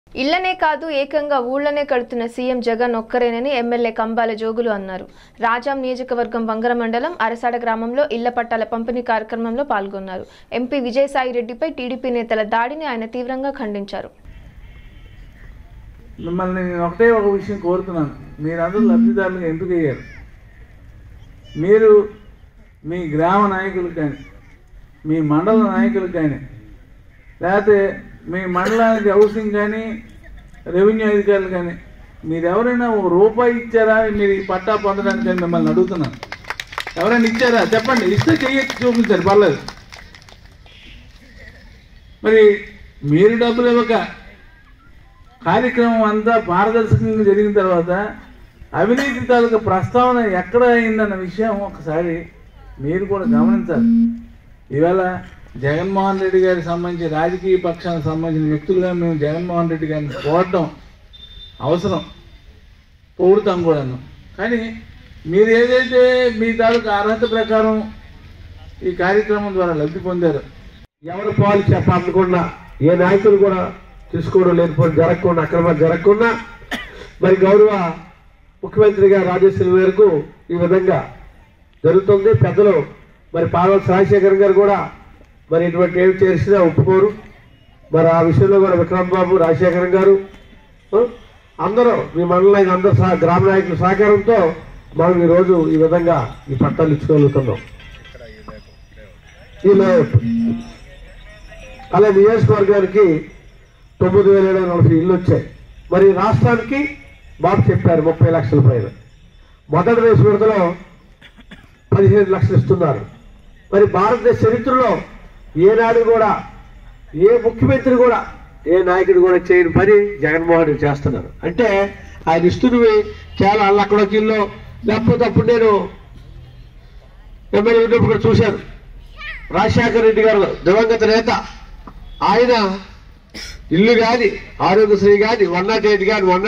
ఇళ్లనే కాదు ఏకంగా ఊళ్లనే కడుతున్న సీఎం జగన్ ఒక్కరేనని ఎమ్మెల్యే కంబాల జోగులు అన్నారు రాజాం నియోజకవర్గం వంగర మండలం అరసాడ గ్రామంలో ఇళ్ల పట్టాల పంపిణీ కార్యక్రమంలో పాల్గొన్నారు ఎంపీ విజయసాయి రెడ్డిపై టీడీపీ నేతల దాడిని ఆయన తీవ్రంగా ఖండించారు మిమ్మల్ని నేను ఒకటే ఒక విషయం కోరుతున్నాను మీరందరూ లబ్ధిదారులుగా ఎంపిక అయ్యారు మీరు మీ గ్రామ నాయకులు కానీ మీ మండల నాయకులు కానీ లేకపోతే మీ మండలానికి హౌసింగ్ కానీ రెవెన్యూ అధికారులు కానీ మీరు ఎవరైనా ఓ రూపాయి ఇచ్చారా మీరు ఈ పట్టా పొందడానికి అని మిమ్మల్ని అడుగుతున్నాను ఎవరైనా ఇచ్చారా చెప్పండి ఇస్తే చెయ్యొచ్చు చూపించారు పర్లేదు మరి మీరు డబ్బులు ఇవ్వక కార్యక్రమం అంతా పారదర్శకంగా జరిగిన తర్వాత అవినీతి తాలూకా ప్రస్తావన ఎక్కడ అయిందన్న విషయం ఒకసారి మీరు కూడా గమనించాలి ఈవేళ జగన్మోహన్ రెడ్డి గారికి సంబంధించి రాజకీయ పక్షానికి సంబంధించిన వ్యక్తులుగా మేము జగన్మోహన్ రెడ్డి గారిని పోవటం అవసరం పొగుడుతాం కూడాను కానీ మీరు ఏదైతే మీ తాలూకా అర్హత ప్రకారం ఈ కార్యక్రమం ద్వారా లబ్ధి పొందారు ఎవరు పాలు చెప్పకుండా ఏ నాయకులు కూడా తీసుకోవడం లేకపోవడం జరగకుండా అక్రమాలు జరగకుండా మరి గౌరవ ముఖ్యమంత్రిగా రాజేశ్వరి మేరకు ఈ విధంగా జరుగుతుంది పెద్దలు మరి పార్వతి రాజశేఖర్ గారు కూడా మరి ఇటువంటి ఏమి చేసినా ఒప్పుకోరు మరి ఆ విషయంలో కూడా విక్రమ్ బాబు రాజశేఖర్ గారు ఆ, అందరూ మీ మండల నాయకులు అందరూ సహ గ్రామ నాయకుల సహకారంతో మనం ఈరోజు ఈ విధంగా ఈ పట్టాలు ఇచ్చుకోగలుగుతున్నాం ఈ లేఅవుట్ అలా నియోజకవర్గానికి తొమ్మిది వేల ఏడు వందల నలభై ఇల్లు వచ్చాయి మరి రాష్ట్రానికి బాబు చెప్పారు ముప్పై లక్షల పైన మొదటి రేసు విడతలో పదిహేను లక్షలు ఇస్తున్నారు మరి భారతదేశ చరిత్రలో ఏనాడు కూడా ఏ ముఖ్యమంత్రి కూడా ఏ నాయకుడు కూడా చేయని పని జగన్మోహన్ రెడ్డి చేస్తున్నారు అంటే ఆయన ఇస్తున్నవి చాలా అల్లక్కడొకిల్లో లేకపోతే అప్పుడు నేను ఎమ్మెల్యే ఉన్నప్పుడు కూడా చూశాను రాజశేఖర రెడ్డి గారు దివంగత నేత ఆయన ఇల్లు కానీ ఆరోగ్యశ్రీ కానీ వన్ నాట్ ఎయిట్ కానీ వన్